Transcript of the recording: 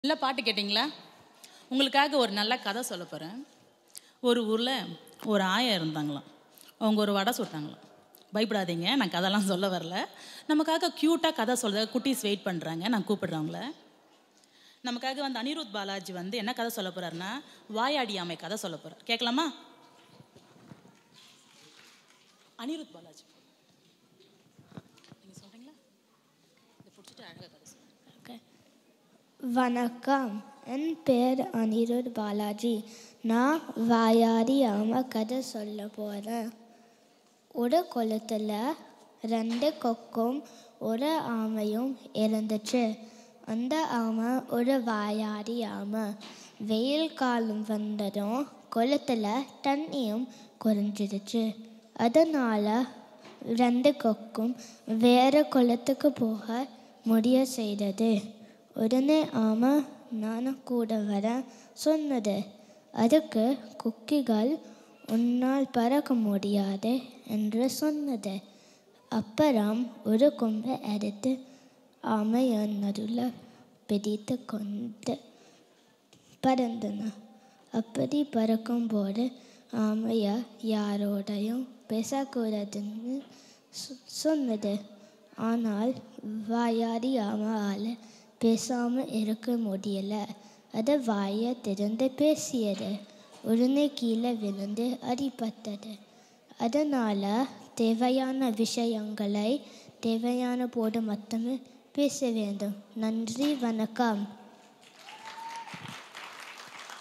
நல்ல பாட்டு கேட்டிங்களா உங்களுக்காக ஒரு நல்ல கதை சொல்ல போகிறேன் ஒரு ஊரில் ஒரு ஆயா இருந்தாங்களாம் அவங்க ஒரு வடை சுட்டாங்களாம் பயப்படாதீங்க நான் கதைலாம் சொல்ல வரல நமக்காக க்யூட்டாக கதை சொல்ல குட்டீஸ் வெயிட் பண்ணுறாங்க நான் கூப்பிடுறேன் அவங்கள நமக்காக வந்து அனிருத் பாலாஜி வந்து என்ன கதை சொல்ல போகிறாருன்னா வாயாடி ஆமை கதை சொல்ல போகிறார் கேட்கலாமா அனிருத் பாலாஜி நீங்கள் சொல்கிறீங்களா இதை பிடிச்சிட்டு அழகாக கதை சொல்லுங்க ஓகே வணக்கம் என் பேர் அனிருத் பாலாஜி நான் வாயாடி ஆமை கதை சொல்ல போகிறேன் ஒரு குளத்தில் ரெண்டு கொக்கும் ஒரு ஆமையும் இருந்துச்சு அந்த ஆமை ஒரு வாயாடி ஆமை வெயில் காலம் வந்ததும் குளத்தில் தண்ணியும் குறைஞ்சிடுச்சு அதனால் ரெண்டு கொக்கும் வேறு குளத்துக்கு போக முடிய செய்தது உடனே ஆமா நானும் கூட வரேன் சொன்னது அதுக்கு குக்கிகள் உன்னால் பறக்க முடியாது என்று சொன்னது அப்புறம் ஒரு கொம்பை எடுத்து ஆமையின் நடுவில் பிடித்து கொண்டு பறந்தன அப்படி பறக்கும்போது ஆமைய யாரோடையும் பேசக்கூடாதுன்னு சொ- சொன்னது ஆனால் வாயாடி ஆமையால் பேசாமல் இருக்க முடியல அது வாயை திறந்து பேசியது உடனே கீழே விழுந்து அடிபட்டது அதனால் தேவையான விஷயங்களை தேவையான போது மட்டுமே பேச வேண்டும் நன்றி வணக்கம்